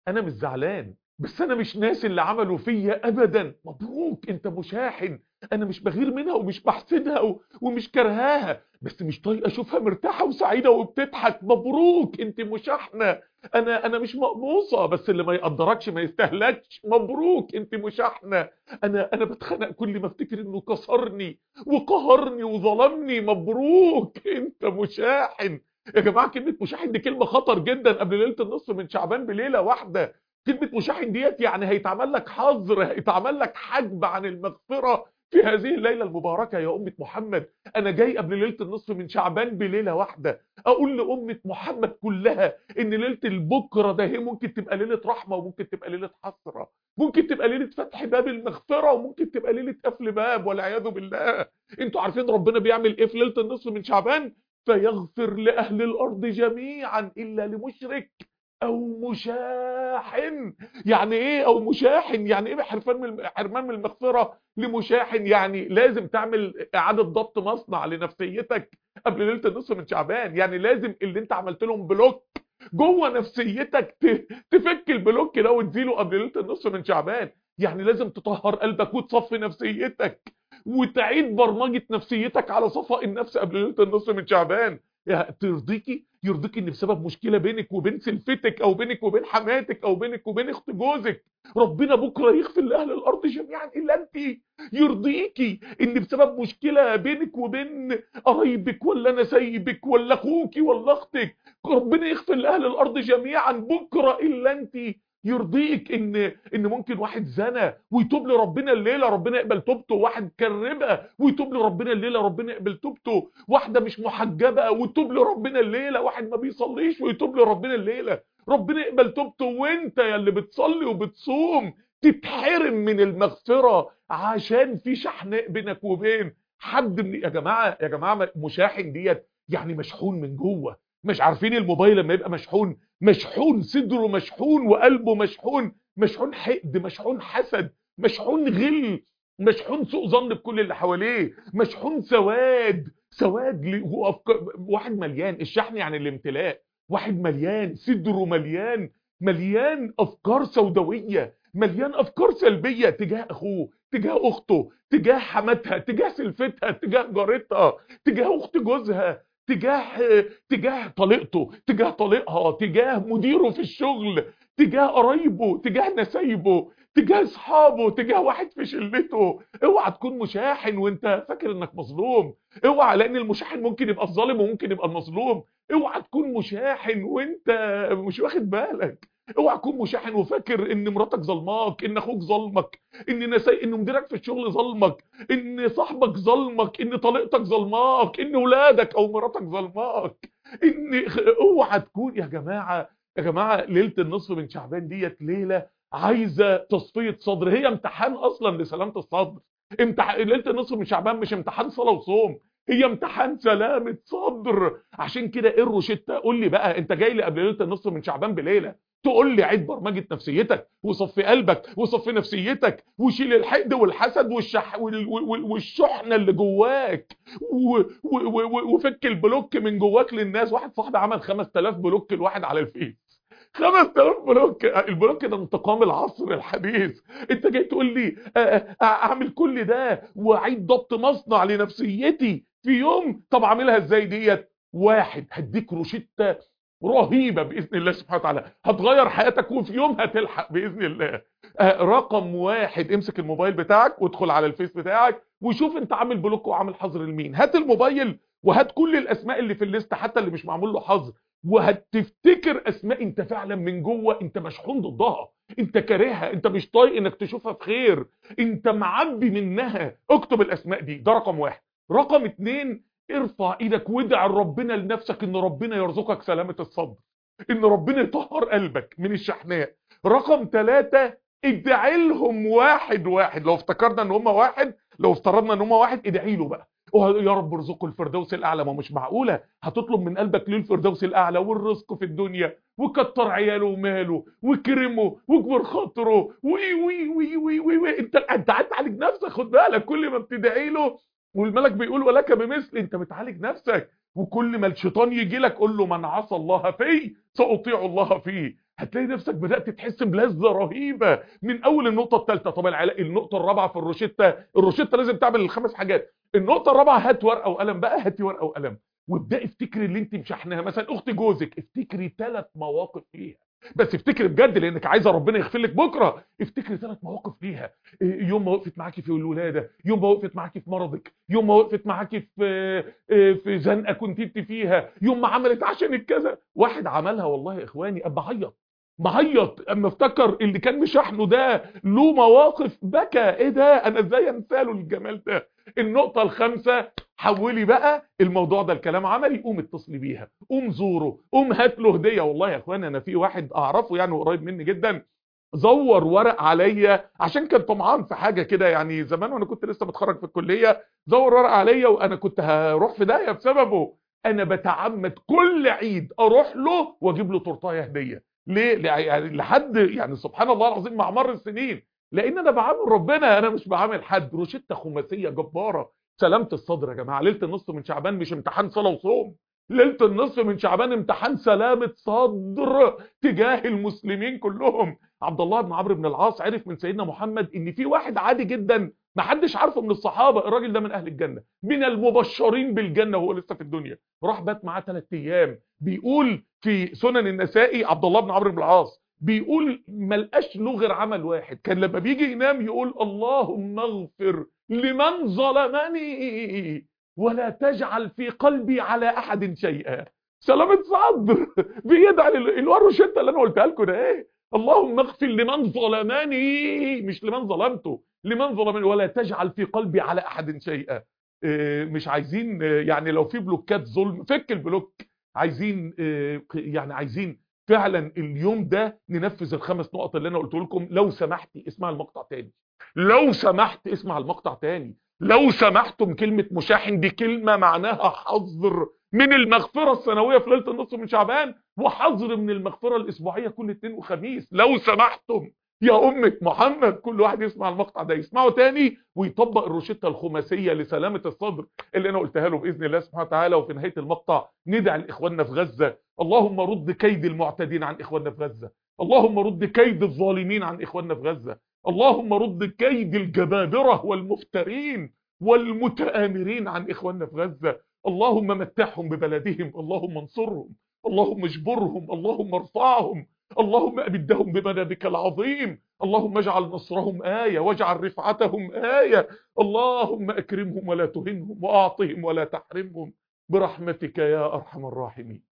انا مش زعلان بس انا مش ناسي اللي عملوا فيا ابدا مبروك انت مشاحن انا مش بغير منها ومش بحسدها و... ومش كرهاها بس مش طايقه اشوفها مرتاحه وسعيده وبتضحك مبروك انت مشاحنه انا انا مش مقموصه بس اللي ما يقدركش ما يستهلكش مبروك انت مشاحنه انا انا بتخنق كل ما افتكر انه كسرني وقهرني وظلمني مبروك انت مشاحن يا جماعه كلمه مشاحن دي كلمه خطر جدا قبل ليله النصف من شعبان بليله واحده كلمه مشاحن ديت يعني هيتعمل لك حظر هيتعمل لك حجب عن المغفره في هذه الليله المباركه يا امه محمد انا جاي قبل ليله النصف من شعبان بليله واحده اقول لامه محمد كلها ان ليله البكره ده هي ممكن تبقى ليله رحمه وممكن تبقى ليله حسره ممكن تبقى ليله فتح باب المغفره وممكن تبقى ليله قفل باب والعياذ بالله انتوا عارفين ربنا بيعمل ايه في ليله النصف من شعبان فيغفر لاهل الارض جميعا الا لمشرك او مشاحن يعني ايه او مشاحن يعني ايه حرمان من حرمان من المغفره لمشاحن يعني لازم تعمل اعاده ضبط مصنع لنفسيتك قبل ليله النصف من شعبان يعني لازم اللي انت عملت لهم بلوك جوه نفسيتك تفك البلوك ده وتزيله قبل ليله النصف من شعبان يعني لازم تطهر قلبك وتصفي نفسيتك وتعيد برمجه نفسيتك على صفاء النفس قبل ليله النصف من شعبان ترضيكي يرضيكي ان بسبب مشكله بينك وبين سلفتك او بينك وبين حماتك او بينك وبين اخت جوزك ربنا بكره يغفر لاهل الارض جميعا الا انت يرضيكي ان بسبب مشكله بينك وبين قرايبك ولا انا سايبك ولا اخوكي ولا اختك ربنا يغفر لاهل الارض جميعا بكره الا انت يرضيك ان ان ممكن واحد زنى ويتوب لربنا الليله ربنا يقبل توبته واحد كربه ويتوب لربنا الليله ربنا يقبل توبته واحده مش محجبه وتوب لربنا الليله واحد ما بيصليش ويتوب لربنا الليله ربنا يقبل توبته وانت يا اللي بتصلي وبتصوم تتحرم من المغفره عشان في شحناء بينك وبين حد من يا جماعه يا جماعه مشاحن ديت يعني مشحون من جوه مش عارفين الموبايل لما يبقى مشحون مشحون صدره مشحون وقلبه مشحون مشحون حقد مشحون حسد مشحون غل مشحون سوء ظن بكل اللي حواليه مشحون سواد سواد ل... وأفكار... واحد مليان الشحن يعني الامتلاء واحد مليان صدره مليان مليان افكار سوداويه مليان افكار سلبيه تجاه اخوه تجاه اخته تجاه حماتها تجاه سلفتها تجاه جارتها تجاه اخت جوزها تجاه تجاه طليقته تجاه طليقها تجاه مديره في الشغل تجاه قرايبه تجاه نسايبه تجاه اصحابه تجاه واحد في شلته اوعى تكون مشاحن وانت فاكر انك مظلوم اوعى لان المشاحن ممكن يبقى الظالم وممكن يبقى المظلوم اوعى تكون مشاحن وانت مش واخد بالك اوعى تكون مشاحن وفاكر ان مراتك ظلماك ان اخوك ظلمك ان نساي ان مديرك في الشغل ظلمك ان صاحبك ظلمك ان طليقتك ظلماك ان ولادك او مراتك ظلماك ان اوعى تكون يا جماعه يا جماعه ليله النصف من شعبان ديت ليله عايزه تصفيه صدر هي امتحان اصلا لسلامه الصدر امتحان ليله النصف من شعبان مش امتحان صلاه وصوم هي امتحان سلامة صدر عشان كده ايه الروشتة قول لي بقى انت جاي لي قبل ليله النصف من شعبان بليله تقول لي عيد برمجه نفسيتك وصفي قلبك وصفي نفسيتك وشيل الحقد والحسد والشح والشحنه اللي جواك وفك البلوك من جواك للناس واحد صاحبي عمل 5000 بلوك الواحد على الفيس 5000 بلوك البلوك ده انتقام العصر الحديث انت جاي تقول لي اعمل كل ده واعيد ضبط مصنع لنفسيتي في يوم طب اعملها ازاي ديت واحد هديك روشته رهيبه باذن الله سبحانه وتعالى هتغير حياتك وفي يوم هتلحق باذن الله آه رقم واحد امسك الموبايل بتاعك وادخل على الفيس بتاعك وشوف انت عامل بلوك وعامل حظر لمين هات الموبايل وهات كل الاسماء اللي في الليست حتى اللي مش معمول له حظر وهتفتكر اسماء انت فعلا من جوه انت مشحون ضدها انت كارهها انت مش طايق انك تشوفها في خير انت معبي منها اكتب الاسماء دي ده رقم واحد رقم اتنين ارفع ايدك وادعي ربنا لنفسك ان ربنا يرزقك سلامة الصدر ان ربنا يطهر قلبك من الشحناء رقم ثلاثة ادعي لهم واحد واحد لو افتكرنا ان هم واحد لو افترضنا ان هم واحد ادعي له بقى يا رب ارزقه الفردوس الاعلى ما مش معقوله هتطلب من قلبك ليه الفردوس الاعلى والرزق في الدنيا وكتر عياله وماله وكرمه واكبر خاطره وي وي وي وي وي, وي. انت انت هتعالج نفسك خد بالك كل ما بتدعي له والملك بيقول ولك بمثل انت بتعالج نفسك وكل ما الشيطان يجي لك قول له من عصى الله فيه ساطيع الله فيه هتلاقي نفسك بدأت تحس بلذة رهيبة من اول النقطة الثالثة طب العلاج النقطة الرابعة في الروشتة الروشتة لازم تعمل الخمس حاجات النقطة الرابعة هات ورقة وقلم بقى هاتي ورقة وقلم وابدأي افتكري اللي انت مشحناها مثلا اخت جوزك افتكري ثلاث مواقف ليها بس افتكري بجد لانك عايزه ربنا يغفر لك بكره افتكري ثلاث مواقف ليها إيه، يوم ما وقفت معاكي في الولاده يوم ما وقفت معاكي في مرضك يوم ما وقفت معاكي في إيه، في زنقه كنت انت فيها يوم ما عملت عشانك كذا واحد عملها والله يا اخواني ابقى عيط معيط اما افتكر اللي كان مشاحنه ده له مواقف بكى ايه ده انا ازاي انساله الجمال ده النقطة الخامسة حولي بقى الموضوع ده الكلام عملي قوم اتصلي بيها قوم زوره قوم هات له هدية والله يا اخواني انا في واحد اعرفه يعني قريب مني جدا زور ورق عليا عشان كان طمعان في حاجة كده يعني زمان وانا كنت لسه متخرج في الكلية زور ورق عليا وانا كنت هروح في داهية بسببه انا بتعمد كل عيد اروح له واجيب له تورتايه هديه ليه لع- يعني لحد يعني سبحان الله العظيم مع مر السنين لان انا بعامل ربنا انا مش بعامل حد روشته خماسيه جباره سلامه الصدر يا جماعه ليله النصف من شعبان مش امتحان صلاه وصوم ليله النصف من شعبان امتحان سلامه صدر تجاه المسلمين كلهم عبد الله بن عمرو بن العاص عرف من سيدنا محمد ان في واحد عادي جدا ما حدش عارفه من الصحابه الراجل ده من اهل الجنه من المبشرين بالجنه وهو لسه في الدنيا راح بات معاه ثلاث ايام بيقول في سنن النسائي عبد الله بن عمرو بن العاص بيقول ما لقاش له غير عمل واحد كان لما بيجي ينام يقول اللهم اغفر لمن ظلمني ولا تجعل في قلبي على احد شيئا سلامة صدر بيدعي لل- الوروشته اللي انا قلتها لكم ده ايه اللهم اغفر لمن ظلمني مش لمن ظلمته لمن ظلمني ولا تجعل في قلبي على احد شيئا إيه، مش عايزين آه، يعني لو في بلوكات ظلم فك البلوك عايزين آه، يعني عايزين فعلا اليوم ده ننفذ الخمس نقط اللي انا قلت لكم لو سمحتي اسمع المقطع تاني لو سمحت اسمع المقطع تاني لو سمحتم كلمة مشاحن دي كلمة معناها حظر من المغفرة السنوية في ليلة النصف من شعبان وحظر من المغفرة الأسبوعية كل اثنين وخميس لو سمحتم يا أمة محمد كل واحد يسمع المقطع ده يسمعه تاني ويطبق الروشتة الخماسية لسلامة الصدر اللي أنا قلتها له بإذن الله سبحانه وتعالى وفي نهاية المقطع ندعي لإخواننا في غزة اللهم رد كيد المعتدين عن إخواننا في غزة اللهم رد كيد الظالمين عن إخواننا في غزة اللهم رد كيد الجبابرة والمفترين والمتآمرين عن إخواننا في غزة اللهم متعهم ببلدهم اللهم انصرهم اللهم اجبرهم اللهم ارفعهم اللهم أمدهم بمددك العظيم اللهم اجعل نصرهم آية واجعل رفعتهم آية اللهم أكرمهم ولا تهنهم وأعطهم ولا تحرمهم برحمتك يا أرحم الراحمين